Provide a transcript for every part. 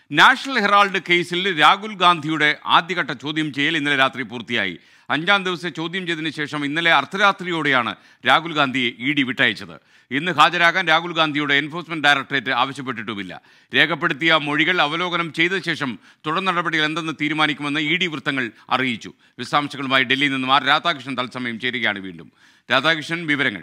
national Herald കേസിൽ രാഹുൽ ഗാന്ധിയുടെ ആദ്യഘട്ട ചോദ്യം ചെയ്യൽ ഇന്നലെ രാത്രി പൂർത്തിയായി അഞ്ചാം ദിവസം ചോദ്യം ചെയ്തതിനു ശേഷം ഇന്നലെ അർദ്ധരാത്രിയോടെയാണ് രാഹുൽ ഗാന്ധിയെ ഇ ഡി വിട്ടയച്ചത് ഇന്ന് ഹാജരാകാൻ രാഹുൽ ഗാന്ധിയുടെ എൻഫോഴ്സ്മെന്റ് ഡയറക്ടറേറ്റ് ആവശ്യപ്പെട്ടിട്ടുമില്ല രേഖപ്പെടുത്തിയ മൊഴികൾ അവലോകനം ചെയ്ത ശേഷം തുടർ നടപടികൾ എന്തെന്ന് തീരുമാനിക്കുമെന്ന് ഇ ഡി വൃത്തങ്ങൾ അറിയിച്ചു വിശദാംശങ്ങളുമായി ഡൽഹിയിൽ നിന്നും ആർ രാധാകൃഷ്ണൻ തത്സമയം ചേരുകയാണ് വീണ്ടും രാധാകൃഷ്ണൻ വിവരങ്ങൾ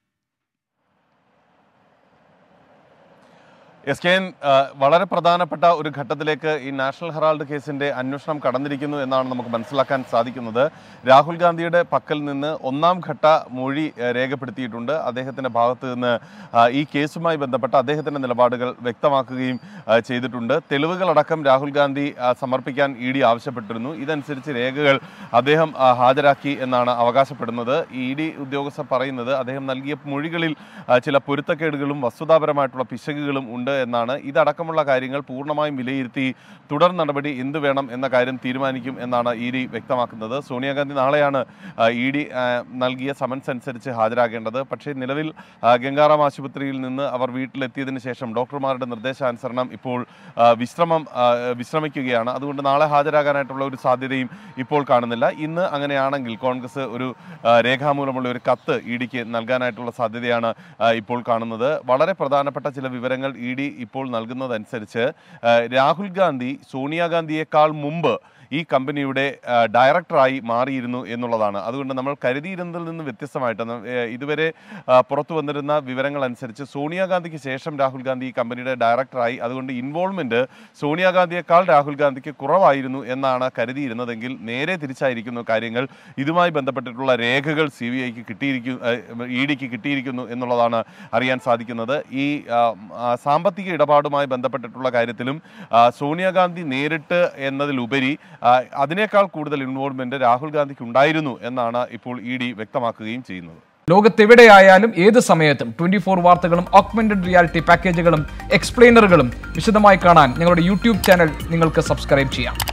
എസ് കെ എൻ ആ, വളരെ പ്രധാനപ്പെട്ട ഒരു ഘട്ടത്തിലേക്ക് ഈ നാഷണൽ ഹെറാൾഡ് കേസിന്റെ അന്വേഷണം കടന്നിരിക്കുന്നു എന്നാണ് നമുക്ക് മനസ്സിലാക്കാൻ സാധിക്കുന്നത് രാഹുൽ ഗാന്ധിയുടെ പക്കൽ നിന്ന് ഒന്നാം ഘട്ട മൊഴി ആ, രേഖപ്പെടുത്തിയിട്ടുണ്ട് അദ്ദേഹത്തിന്റെ ഭാഗത്ത് നിന്ന് ആ, ഈ കേസുമായി ബന്ധപ്പെട്ട അദ്ദേഹത്തിന്റെ നിലപാടുകൾ വ്യക്തമാക്കുകയും ആ, ചെയ്തിട്ടുണ്ട് തെളിവുകളടക്കം രാഹുൽ ഗാന്ധി ആ, സമർപ്പിക്കാൻ ഇ ഡി ആവശ്യപ്പെട്ടിരുന്നു ഇതനുസരിച്ച് രേഖകൾ അദ്ദേഹം ആ, ഹാജരാക്കി എന്നാണ് അവകാശപ്പെടുന്നത് ഇ ഡി ഉദ്യോഗസ്ഥർ പറയുന്നത് അദ്ദേഹം നൽകിയ മൊഴികളിൽ ആ, ചില പൊരുത്തക്കേടുകളും വസ്തുതാപരമായിട്ടുള്ള പിശകുകളും ഉണ്ട് എന്നാണ് ഇതടക്കമുള്ള കാര്യങ്ങൾ പൂർണ്ണമായും വിലയിരുത്തി തുടർ നടപടി എന്ത് വേണം എന്ന കാര്യം തീരുമാനിക്കും എന്നാണ് ഇ ഡി വ്യക്തമാക്കുന്നത് സോണിയാഗാന്ധി നാളെയാണ് ഇ ഡി നൽകിയ സമൻസ് അനുസരിച്ച് ഹാജരാകേണ്ടത് പക്ഷേ നിലവിൽ ആ, ഗംഗാറാം ആശുപത്രിയിൽ നിന്ന് അവർ വീട്ടിലെത്തിയതിനു ശേഷം ഡോക്ടർമാരുടെ നിർദ്ദേശാനുസരണം ഇപ്പോൾ ആ, വിശ്രമം ആ, വിശ്രമിക്കുകയാണ് അതുകൊണ്ട് നാളെ ഹാജരാകാനായിട്ടുള്ള ഒരു സാധ്യതയും ഇപ്പോൾ കാണുന്നില്ല ഇന്ന് അങ്ങനെയാണെങ്കിൽ കോൺഗ്രസ് ഒരു ആ, രേഖാമൂലമുള്ള ഒരു കത്ത് ഇ ഡിക്ക് നൽകാനായിട്ടുള്ള സാധ്യതയാണ് ആ, ഇപ്പോൾ കാണുന്നത് വളരെ പ്രധാനപ്പെട്ട ചില വിവരങ്ങൾ ഇ ഡി ഇപ്പോൾ നൽകുന്നതനുസരിച്ച് ആ, രാഹുൽ ഗാന്ധി സോണിയാഗാന്ധിയേക്കാൾ മുമ്പ് ഈ കമ്പനിയുടെ ആ, ഡയറക്ടറായി മാറിയിരുന്നു എന്നുള്ളതാണ് അതുകൊണ്ട് നമ്മൾ കരുതിയിരുന്നതിൽ നിന്ന് വ്യത്യസ്തമായിട്ട് ന- ഏ, ഇതുവരെ ആ, പുറത്തു വന്നിരുന്ന വിവരങ്ങൾ അനുസരിച്ച് സോണിയാഗാന്ധിക്ക് ശേഷം രാഹുൽ ഗാന്ധി ഈ കമ്പനിയുടെ ഡയറക്ടറായി അതുകൊണ്ട് ഇൻവോൾവ്മെന്റ് സോണിയാഗാന്ധിയേക്കാൾ രാഹുൽ ഗാന്ധിക്ക് കുറവായിരുന്നു എന്നാണ് കരുതിയിരുന്നതെങ്കിൽ നേരെ തിരിച്ചായിരിക്കുന്നു കാര്യങ്ങൾ ഇതുമായി ബന്ധപ്പെട്ടിട്ടുള്ള രേഖകൾ സി ബി ഐക്ക് കിട്ടിയിരിക്കുന്നു ഇ ഡിക്ക് കിട്ടിയിരിക്കുന്നു എന്നുള്ളതാണ് അറിയാൻ സാധിക്കുന്നത് ഈ ആ, ആ, സാമ്പത്തിക ഇടപാടുമായി ബന്ധപ്പെട്ടിട്ടുള്ള കാര്യത്തിലും ആ, സോണിയാഗാന്ധി നേരിട്ട് എന്നതിലുപരി ആ, അതിനേക്കാൾ കൂടുതൽ ഇൻവോൾവ്മെന്റ് രാഹുൽ ഗാന്ധിക്ക് ഉണ്ടായിരുന്നു എന്നാണ് ഇപ്പോൾ ഇ ഡി വ്യക്തമാക്കുകയും ചെയ്യുന്നത് ലോകത്തെവിടെയായാലും ഏത് സമയത്തും ട്വന്റി ഫോർ വാർത്തകളും ഓഗ്മെന്റഡ് റിയാലിറ്റി പാക്കേജുകളും എക്സ്പ്ലെയിനറുകളും വിശദമായി കാണാൻ ഞങ്ങളുടെ യൂട്യൂബ് ചാനൽ നിങ്ങൾക്ക് സബ്സ്ക്രൈബ് ചെയ്യാം